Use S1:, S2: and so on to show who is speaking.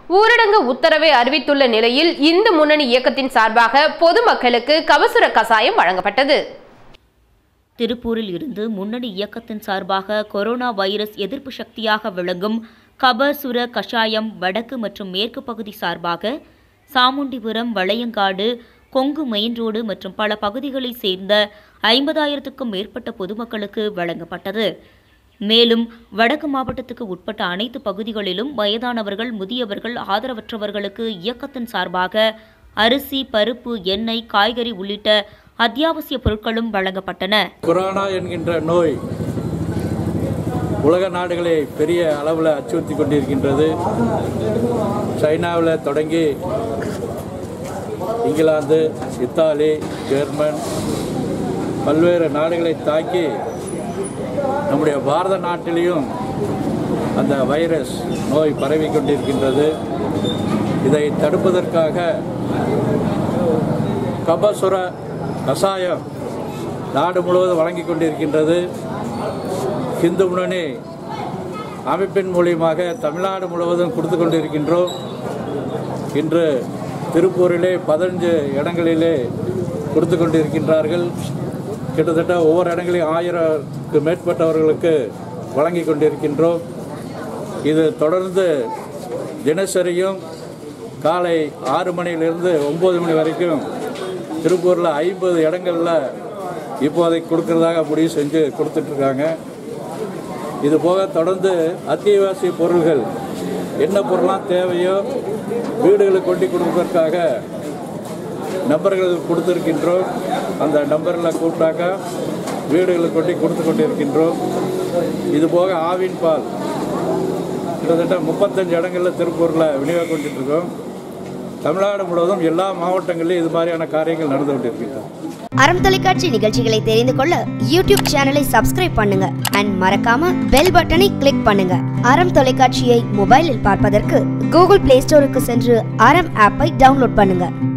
S1: ஊரடங்கு உத்தரவை அறிவித்துள்ள நிலையில் இந்து முன்னணி இயக்கத்தின் சார்பாக பொதுமக்களுக்கு கபசுர கசாயம் வழங்கப்பட்டது
S2: திருப்பூரில் இருந்து முன்னணி இயக்கத்தின் சார்பாக கொரோனா வைரஸ் எதிர்ப்பு சக்தியாக விளங்கும் கபசுர கஷாயம் வடக்கு மற்றும் மேற்கு பகுதி சார்பாக சாமுண்டிபுரம் வளையங்காடு கொங்கு மெயின் ரோடு மற்றும் பல பகுதிகளைச் சேர்ந்த ஐம்பதாயிரத்துக்கும் மேற்பட்ட பொதுமக்களுக்கு வழங்கப்பட்டது மேலும் வடக்கு மாவட்டத்துக்கு உட்பட்ட அனைத்து பகுதிகளிலும் வயதானவர்கள் முதியவர்கள் ஆதரவற்றவர்களுக்கு இயக்கத்தின் சார்பாக அரிசி பருப்பு எண்ணெய் காய்கறி உள்ளிட்ட அத்தியாவசிய பொருட்களும் வழங்கப்பட்டன
S3: கொரோனா என்கின்ற நோய் உலக நாடுகளை பெரிய அளவில் அச்சுறுத்தி கொண்டிருக்கின்றது சைனாவில் தொடங்கி இங்கிலாந்து இத்தாலி ஜெர்மன் பல்வேறு நாடுகளை தாக்கி நம்முடைய பாரத நாட்டிலையும் அந்த வைரஸ் நோய் பரவி கொண்டிருக்கின்றது இதை தடுப்பதற்காக கபசுர கசாயம் நாடு முழுவதும் வழங்கி கொண்டிருக்கின்றது இந்து முன்னணி அமைப்பின் மூலியமாக தமிழ்நாடு முழுவதும் கொடுத்து கொண்டிருக்கின்றோம் இன்று திருப்பூரிலே பதினஞ்சு இடங்களிலே கொடுத்து கொண்டிருக்கின்றார்கள் கிட்டத்தட்ட ஒவ்வொரு இடங்களிலும் ஆயிரத்துக்கு மேற்பட்டவர்களுக்கு வழங்கி கொண்டிருக்கின்றோம் இது தொடர்ந்து தினசரியும் காலை ஆறு மணியிலிருந்து ஒம்பது மணி வரைக்கும் திருப்பூரில் ஐம்பது இடங்களில் இப்போதைக்கு கொடுக்கறதாக முடிவு செஞ்சு கொடுத்துட்ருக்காங்க இது போக தொடர்ந்து அத்தியாவசிய பொருள்கள் என்ன பொருளாம் தேவையோ வீடுகளுக்கு கொண்டு கொடுப்பதற்காக நம்பர்கள் கொடுத்துருக்கின்றோம் அந்த நம்பரில் கூப்பிட்டாக்கா வீடுகளுக்கு கொண்டு கொடுத்து கொண்டிருக்கின்றோம் இது போக ஆவின் பால் கிட்டத்தட்ட முப்பத்தஞ்சு இடங்களில் திருப்பூரில் விநியோகம் கொண்டுட்ருக்கோம் தமிழ்நாடு முழுவதும் எல்லா மாவட்டங்களிலும் இது மாதிரியான காரியங்கள் நடந்து கொண்டிருக்கின்றன
S4: அறம் தொலைக்காட்சி நிகழ்ச்சிகளை தெரிந்து கொள்ள யூடியூப் சேனலை சப்ஸ்கிரைப் பண்ணுங்க அண்ட் மறக்காம பெல் பட்டனை கிளிக் பண்ணுங்க அறம் தொலைக்காட்சியை மொபைலில் பார்ப்பதற்கு கூகுள் பிளே ஸ்டோருக்கு சென்று அறம் ஆப்பை டவுன்லோட் பண்ணுங்க